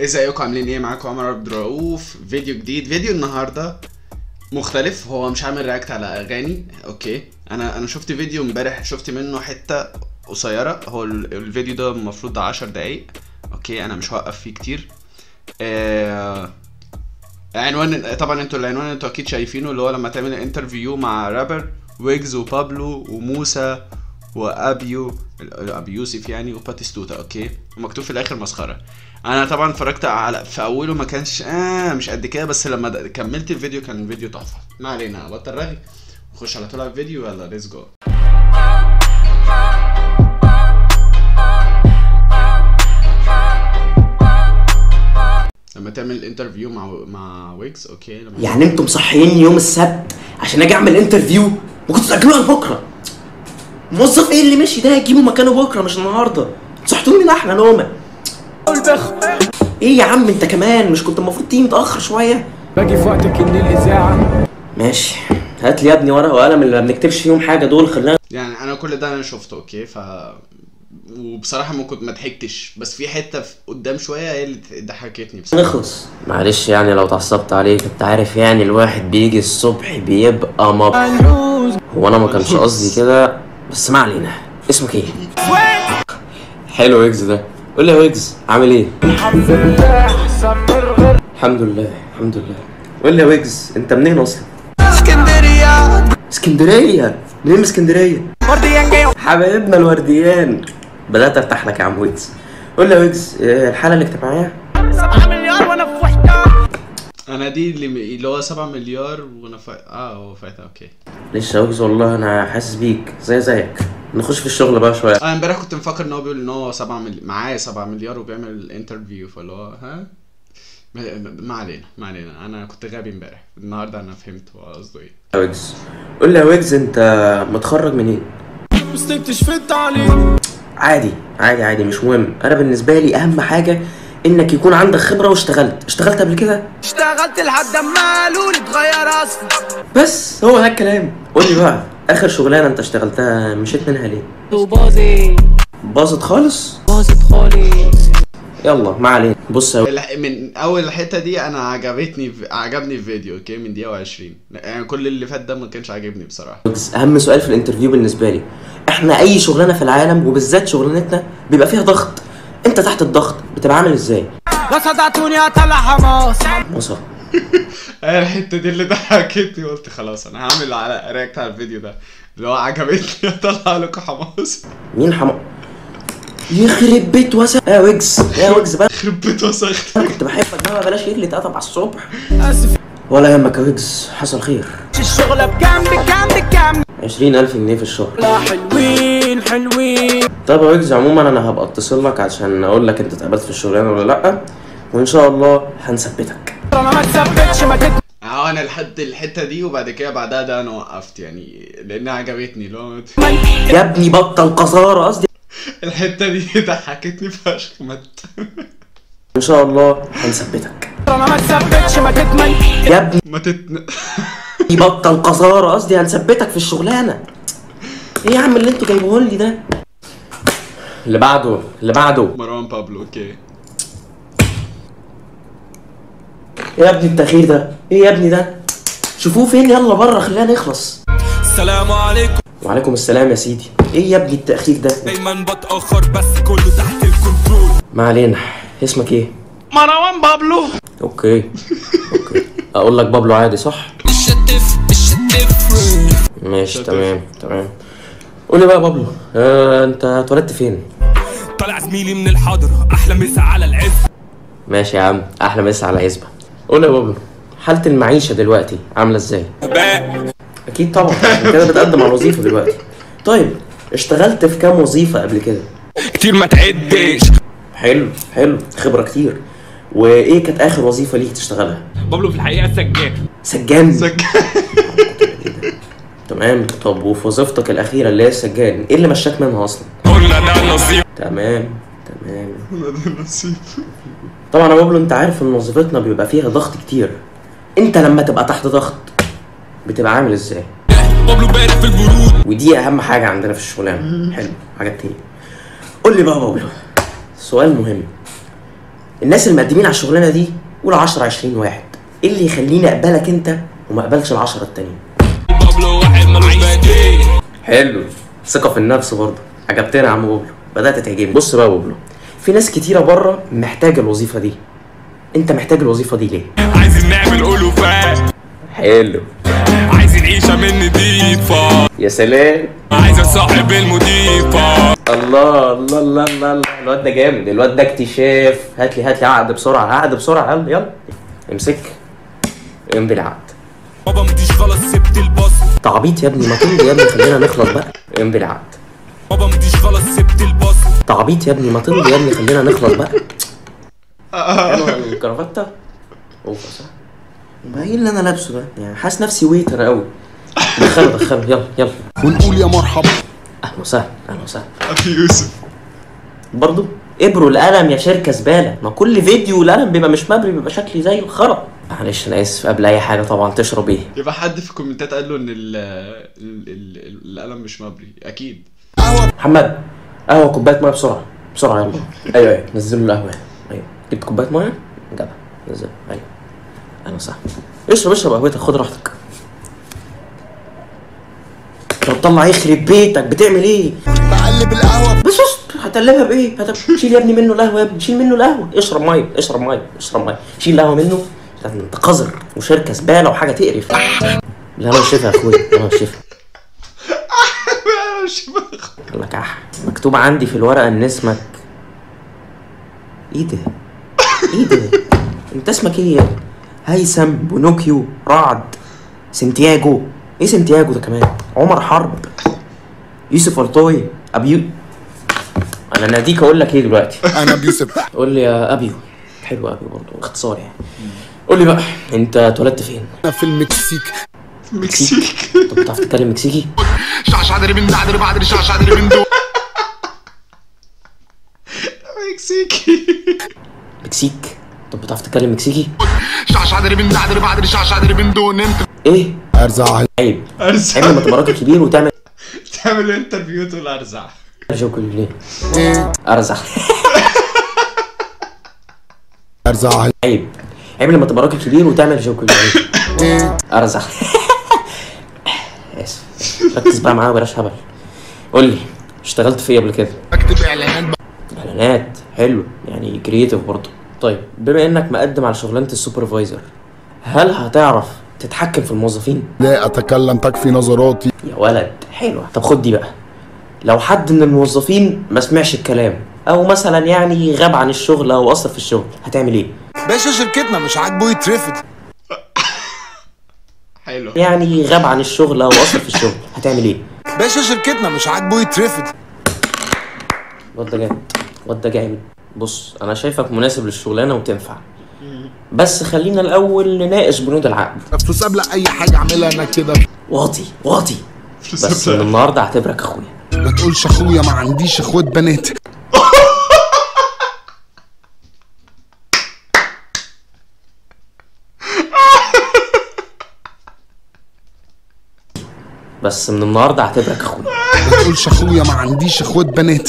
ازيكم عاملين ايه معاكم عمر عبد الرؤوف فيديو جديد فيديو النهارده مختلف هو مش عامل رياكت على اغاني اوكي انا انا شفت فيديو امبارح شفت منه حته قصيره هو ال- الفيديو ده المفروض ده 10 دقايق اوكي انا مش هوقف فيه كتير آه عنوان طبعا انتوا العنوان انتوا اكيد شايفينه اللي هو لما تعمل انترفيو مع رابر ويجز وبابلو وموسى وابيو ابي يوسف يعني وباتيستوتا اوكي ومكتوب في الاخر مسخره انا طبعا اتفرجت على في اوله ما كانش اه مش قد كده بس لما د- كملت الفيديو كان الفيديو تحفه ما علينا بطل رغي نخش على طول على الفيديو يلا ليتس جو لما تعمل انترفيو مع مع ويجز اوكي لما يعني انتم مصحيني يوم السبت عشان اجي اعمل انترفيو وكنتوا تاجلوها لبكره الموظف ايه اللي مشي ده هجيبه مكانه بكره مش النهارده صحتوني من احلى نومه ايه يا عم انت كمان مش كنت المفروض تيجي متاخر شويه باجي في وقتك ان الاذاعه ماشي هات لي يا ابني ورقه وقلم اللي ما بنكتبش فيهم حاجه دول خلينا يعني انا كل ده انا شفته اوكي ف وبصراحه ما كنت ما ضحكتش بس في حته في قدام شويه هي اللي ضحكتني بصراحه نخلص معلش يعني لو اتعصبت عليك انت عارف يعني الواحد بيجي الصبح بيبقى مب هو انا ما كانش قصدي كده بس ما علينا اسمك ايه حلو ويجز ده قول لي يا ويجز عامل ايه الحمد لله سمر غير الحمد لله الحمد لله قول لي يا ويجز انت منين اصلا اسكندريه اسكندريه منين من اسكندريه ورديان جاي حبايبنا الورديان بدات ارتاح لك يا عم ويجز قول لي يا ويجز اه، الحاله الاجتماعيه 7 مليار وانا في وحده انا دي اللي اللي هو 7 مليار وانا فا... اه هو فايتها اوكي لسه يا ويجز والله انا حاسس بيك زي زيك نخش في الشغل بقى شويه انا امبارح كنت مفكر ان هو بيقول ان هو 7 مليار معاه 7 مليار وبيعمل انترفيو فاللي هو ها ما- ما علينا ما علينا انا كنت غبي امبارح النهارده انا فهمت هو قصده ايه يا ويجز قول لي يا ويجز انت متخرج منين مستكتش في التعليم عادي عادي عادي مش مهم انا بالنسبه لي اهم حاجه انك يكون عندك خبره واشتغلت اشتغلت قبل كده اشتغلت لحد ما قالوا لي اتغير اصلا بس هو ده الكلام قول لي بقى اخر شغلانه انت اشتغلتها مشيت منها ليه وباظي باظت خالص باظت خالص يلا ما علينا بص يا الح- من اول الحته دي انا عجبتني في... عجبني الفيديو اوكي من دقيقه و20 يعني كل اللي فات ده ما كانش عاجبني بصراحه ويجز اهم سؤال في الانترفيو بالنسبه لي احنا اي شغلانه في العالم وبالذات شغلانتنا بيبقى فيها ضغط انت تحت الضغط بتبقى عامل ازاي وصدعتوني اطلع حماس وصل هي الحته دي اللي ضحكتني قلت خلاص انا هعمل على رياكت على الفيديو ده اللي هو عجبتني اطلع لكم حماس مين حما يخرب بيت وسع يا ويجز يا ويجز بقى يخرب بيت وسخت انا كنت بحبك بقى بلاش رجلي اتقطع على الصبح اسف ولا يهمك يا ويجز حصل خير الشغله بكام بكام بكام عشرين ألف جنيه في الشهر لا حلوين حلوين طب يا ويجز عموما انا هبقى اتصل لك عشان اقول لك انت اتقبلت في الشغلانه ولا لا وان شاء الله هنثبتك انا ما تثبتش ما تت اه انا لحد الحته دي وبعد كده بعدها ده انا وقفت يعني لانها عجبتني اللي هو يا ابني بطل قذاره قصدي الحته دي ضحكتني فشخ مت ان شاء الله هنثبتك انا ما تثبتش ما تتمن يا ابني ما تتن بطل قذاره قصدي هنثبتك في الشغلانه ايه يا عم اللي انتوا جايبوه لي ده اللي بعده اللي بعده مروان بابلو اوكي ايه يا ابني التأخير ده ايه يا ابني ده شوفوه فين يلا بره خلينا نخلص السلام عليكم وعليكم السلام يا سيدي ايه يا ابني التأخير ده دايما بتأخر بس كله تحت الكنترول ما علينا اسمك ايه مروان بابلو اوكي اوكي اقول لك بابلو عادي صح مش هتف مش هتفرق ماشي تمام تمام قول لي بقى يا بابلو آه انت اتولدت فين طالع زميلي من الحضرة أحلى مسا على العز ماشي يا عم احلى مسا على عزبه قول لي يا بابلو حالة المعيشة دلوقتي عاملة ازاي باء اكيد طبعا عشان كده بتقدم على وظيفة دلوقتي طيب اشتغلت في كام وظيفة قبل كده كتير ما تعدش حلو حلو خبرة كتير وايه كانت اخر وظيفة ليك تشتغلها بابلو في الحقيقة سجاد سجان سك تمام طب وفي وظيفتك الاخيرة اللي هي السجان ايه اللي مشاك منها اصلا قلنا ده نصيب تمام تمام نصيب طبعا يا بابلو انت عارف ان وظيفتنا بيبقى فيها ضغط كتير انت لما تبقى تحت ضغط بتبقى عامل ازاي بابلو بارد في البرود ودي اهم حاجه عندنا في الشغلانه حلو عجبتني قول لي بقى يا بابلو سؤال مهم الناس المقدمين على الشغلانه دي قول 10 20 واحد ايه اللي يخليني اقبلك انت وما اقبلش العشرة التانيين بابلو واحد ملوش بديل حلو ثقة في النفس برضه عجبتني يا عم بوبلو بدأت تعجبني بص بقى يا بوبلو في ناس كتيرة بره محتاجة الوظيفة دي انت محتاج الوظيفة دي ليه؟ عايزين نعمل ألوفات حلو عايزين عيشة من نضيفة يا سلام عايز صاحب المضيفة الله الله الله الله الله الواد ده جامد الواد ده اكتشاف هات لي هات لي عقد بسرعة عقد بسرعة يلا يلا امسك امضي العقد بابا مديش خلاص سبت الباص تعبيط يا ابني ما تمضي يا ابني خلينا نخلص بقى امضي العقد بابا مديش خلاص سبت الباص تعبيط يا ابني ما تمضي يا ابني خلينا نخلص بقى حلوة الكرافتة اوفر صح ما ايه اللي انا لابسه ده يعني حاسس نفسي ويتر قوي دخله دخله يلا يلا ونقول يا مرحبا اهلا وسهلا اهلا وسهلا اخي يوسف برضو ابروا القلم يا شركة زبالة ما كل فيديو القلم بيبقى مش مبري بيبقى شكلي زي الخرا معلش انا اسف قبل اي حاجة طبعا تشرب ايه يبقى حد في الكومنتات قال له ان ال ال- ال- القلم مش مبري اكيد محمد قهوة كوباية مية بسرعة بسرعة يلا ايوه ايوه نزلوا القهوة ايوه جبت كوباية مية جدع نزل ايوه اهلا وسهلا اشرب اشرب قهوتك خد راحتك طب طلع يخرب بيتك بتعمل ايه؟ بقلب القهوة بس بس هتقلبها بايه؟ هت... شيل يا ابني منه القهوه يا ابني شيل منه القهوه اشرب ميه اشرب ميه اشرب ميه شيل القهوه منه لأن انت قذر وشركه زباله وحاجه تقرف لا انا والشفا يا اخويا انا والشفا قال لك اح مكتوب عندي في الورقه ان اسمك ايه ده؟ ايه ده؟ انت اسمك ايه يا ابني؟ هيثم بونوكيو رعد سنتياجو ايه سنتياجو ده كمان؟ عمر حرب يوسف الطوي ابيو انا ناديك اقول لك ايه دلوقتي انا بيوسف قول لي يا ابيو حلو ابيو برضه اختصار يعني قول لي بقى انت اتولدت فين انا في المكسيك مكسيك طب بتعرف تتكلم مكسيكي شعشع دري من دعدري بعدري شعشع دري من دو مكسيكي مكسيك طب بتعرف تتكلم مكسيكي شعشع دري من دعدري بعدري شعشع دري من دو نمت ايه ارزع عيب ارزع عيب لما تبقى راجل كبير وتعمل تعمل انترفيو تقول ارزع جوكل ليه ايه ارزع ارزع عيب عيب لما تبقى راجل كبير وتعمل جوكل ليه ايه ارزع اسف ركز بقى معايا بلاش هبل قول لي اشتغلت في ايه قبل كده اكتب اعلانات بقى. اعلانات حلو يعني كرييتيف برضه طيب بما انك مقدم على شغلانه السوبرفايزر هل هتعرف تتحكم في الموظفين لا اتكلم تكفي نظراتي يا ولد حلوة طب خد دي بقى لو حد من الموظفين ما سمعش الكلام او مثلا يعني غاب عن الشغل او قصر في الشغل هتعمل ايه باشا شركتنا مش عاجبه يترفض حلو يعني غاب عن الشغل او قصر في الشغل هتعمل ايه باشا شركتنا مش عاجبه يترفض الواد ده جامد الواد ده جامد بص انا شايفك مناسب للشغلانه وتنفع بس خلينا الاول نناقش بنود العقد فلوس قبل اي حاجه اعملها انا كده واطي واطي بس من النهارده هعتبرك اخويا ما تقولش اخويا ما عنديش اخوات بنات بس من النهارده هعتبرك اخويا ما تقولش اخويا ما عنديش اخوات بنات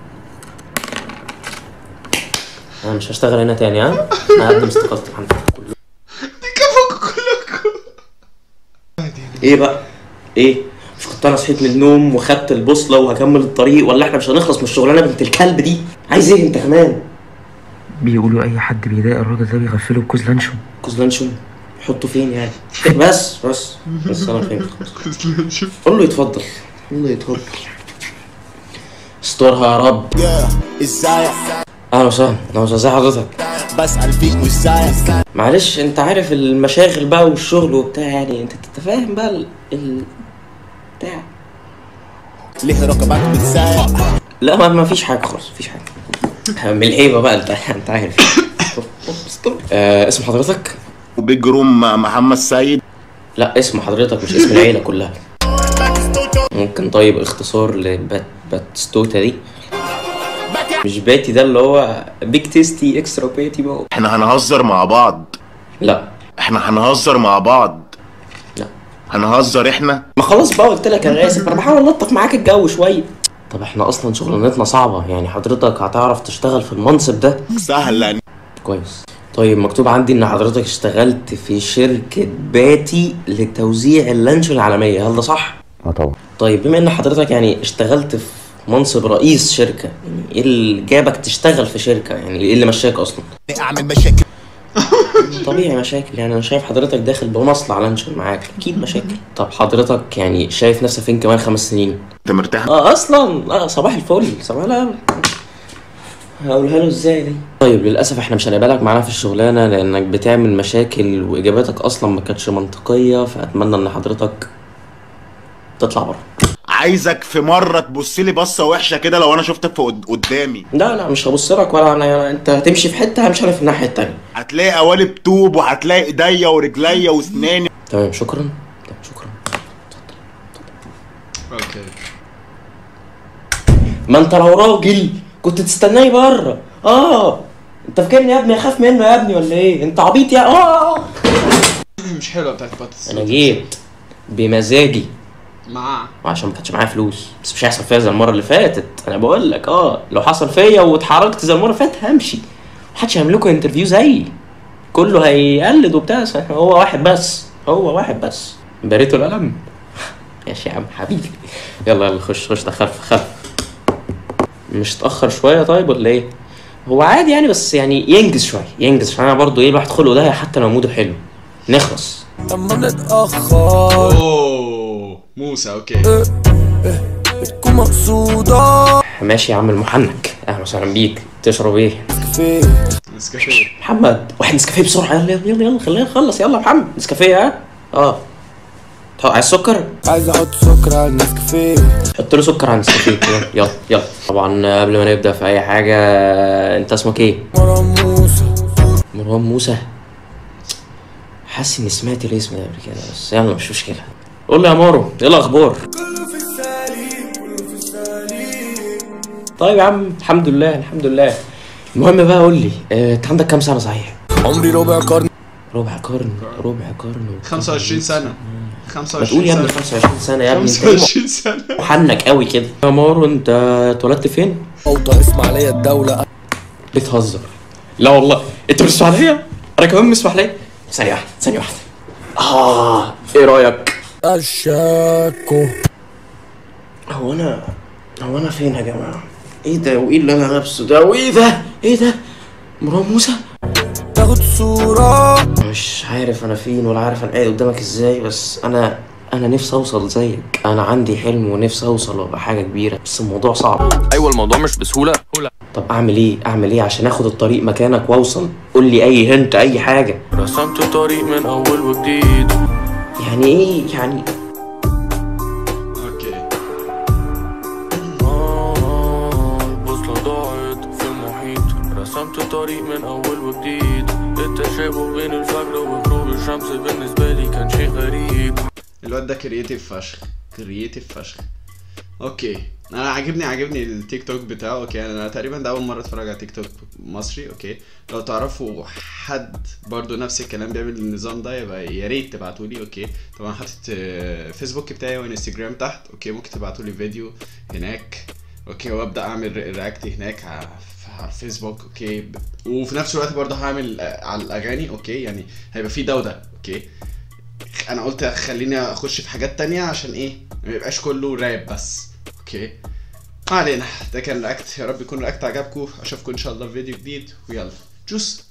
انا مش هشتغل هنا تاني ها انا هقدم استقالتي الحمد لله كله كفوكوا كلكم ايه بقى ايه مش كنت انا صحيت من النوم وخدت البوصله وهكمل الطريق ولا احنا مش هنخلص من الشغلانه بنت الكلب دي عايز ايه انت كمان بيقولوا اي حد بيضايق الراجل ده بيغفله بكوز لانشون كوزلانشون يحطه فين يعني بس بس بس انا فهمت خلاص قول له يتفضل قول له يتفضل استرها يا رب ازاي اهلا وسهلا اهلا وسهلا ازي حضرتك بسأل فيك وازاي معلش انت عارف المشاغل بقى والشغل وبتاع يعني انت انت فاهم بقى ال... ال... بتاع ليه رقبات بتسايق لا ما, ما فيش حاجه خالص مفيش حاجه من الهيبه بقى انت انت عارف آه اسم حضرتك وبيج روم محمد سيد لا اسم حضرتك مش اسم العيله كلها ممكن طيب اختصار لبات باتستوتا دي مش باتي ده اللي هو بيج تيستي اكسترا باتي بقى احنا هنهزر مع بعض لا احنا هنهزر مع بعض لا هنهزر احنا ما خلاص بقى قلت لك انا اسف انا بحاول الطف معاك الجو شويه طب احنا اصلا شغلانتنا صعبه يعني حضرتك هتعرف تشتغل في المنصب ده سهلا كويس طيب مكتوب عندي ان حضرتك اشتغلت في شركة باتي لتوزيع اللانشون العالمية هل ده صح؟ اه طبعا طيب بما ان حضرتك يعني اشتغلت في منصب رئيس شركة يعني ايه اللي جابك تشتغل في شركة يعني ايه اللي مشاك اصلا؟ اعمل مشاكل طبيعي مشاكل يعني انا شايف حضرتك داخل بمصلع لانشون معاك اكيد مشاكل طب حضرتك يعني شايف نفسك فين كمان خمس سنين؟ انت مرتاح اه اصلا اه صباح الفل صباح لا هقولها له ازاي دي طيب للاسف احنا مش هنقبلك معانا في الشغلانه لانك بتعمل مشاكل واجاباتك اصلا ما كانتش منطقيه فاتمنى ان حضرتك تطلع بره عايزك في مره تبص لي بصه وحشه كده لو انا شفتك في قد- قدامي لا لا مش هبص لك ولا انا انت هتمشي في حته همشي انا في الناحيه التانيه هتلاقي قوالب طوب وهتلاقي ايديا ورجليا واسناني تمام شكرا طب شكرا اوكي ما انت لو راجل كنت تستناني بره اه انت فاكرني يا ابني اخاف منه يا ابني ولا ايه انت عبيط يا اه مش حلوه بتاعت باتس انا جيت بمزاجي مع وعشان ما كانش معايا فلوس بس مش هيحصل فيا زي المره اللي فاتت انا بقول لك اه لو حصل فيا واتحركت زي المره اللي فاتت همشي محدش هيعمل لكم انترفيو زيي كله هيقلد وبتاع بس هو واحد بس هو واحد بس بريته القلم ماشي يا عم حبيبي يلا يلا خش خش ده خلف خلف مش اتاخر شويه طيب ولا ايه هو عادي يعني بس يعني ينجز شويه ينجز عشان انا برضه ايه الواحد خلقه ده حتى لو موده حلو نخلص لما نتأخر اوه موسى اوكي بتكون مقصودة ماشي يا عم المحنك اهلا وسهلا بيك تشرب ايه في نسكافيه محمد واحد نسكافيه بسرعه يلا يلا يلا, يلا خلينا نخلص يلا يا محمد نسكافيه ها اه طب عايز سكر عايز احط سكر على النسكافيه حط له سكر على النسكافيه يلا يلا يلا طبعا قبل ما نبدا في اي حاجه انت اسمك ايه مروان موسى مروان موسى حاسس اني سمعت الاسم ده قبل كده بس يلا مش مشكله قول لي يا مارو ايه الاخبار طيب يا عم الحمد لله الحمد لله المهم بقى قول لي آه، انت عندك كام سنه صحيح عمري ربع قرن ربع قرن ربع قرن 25 سنه ما 25 تقول يا ابني سنه 25 سنه يا ابني انت ليه 25 سنه محنك قوي كده يا مارو انت اتولدت فين؟ اوطى اسماعيلية الدولة بتهزر لا والله انت من الاسماعيليه؟ انا كمان من الاسماعيليه ثانيه واحده ثانيه واحده اه ايه رايك؟ الشاكو هو انا هو انا فين يا جماعه؟ ايه ده وايه اللي انا لابسه ده وايه ده؟ ايه ده؟ مروان موسى؟ تاخد صورة مش عارف انا فين ولا عارف انا قاعد قدامك ازاي بس انا انا نفسي اوصل زيك انا عندي حلم ونفسي اوصل وابقى حاجه كبيره بس الموضوع صعب ايوه الموضوع مش بسهوله طب اعمل ايه اعمل ايه عشان اخد الطريق مكانك واوصل قول لي اي هنت اي حاجه رسمت طريق من اول وجديد يعني ايه يعني اوكي البوصلة ضاعت في المحيط رسمت طريق من أول وجديد التشابه بين الفجر وغروب الشمس بالنسبة لي كان شيء غريب الواد ده كرييتيف فشخ كرييتيف فشخ اوكي انا عاجبني عاجبني التيك توك بتاعه اوكي انا تقريبا ده اول مره اتفرج على تيك توك مصري اوكي لو تعرفوا حد برضو نفس الكلام بيعمل النظام ده يبقى يا ريت تبعتوا لي اوكي طبعا حاطط آه، فيسبوك بتاعي وانستجرام تحت اوكي ممكن تبعتوا لي فيديو هناك اوكي وابدا اعمل رياكت هناك على على الفيسبوك اوكي ب- وفي نفس الوقت برضه هعمل آه، على الاغاني اوكي يعني هيبقى في ده وده اوكي انا قلت خليني اخش في حاجات تانية عشان ايه ما يبقاش كله راب بس اوكي ما علينا ده كان رياكت يا رب يكون رياكت عجبكم اشوفكم ان شاء الله في فيديو جديد ويلا جوس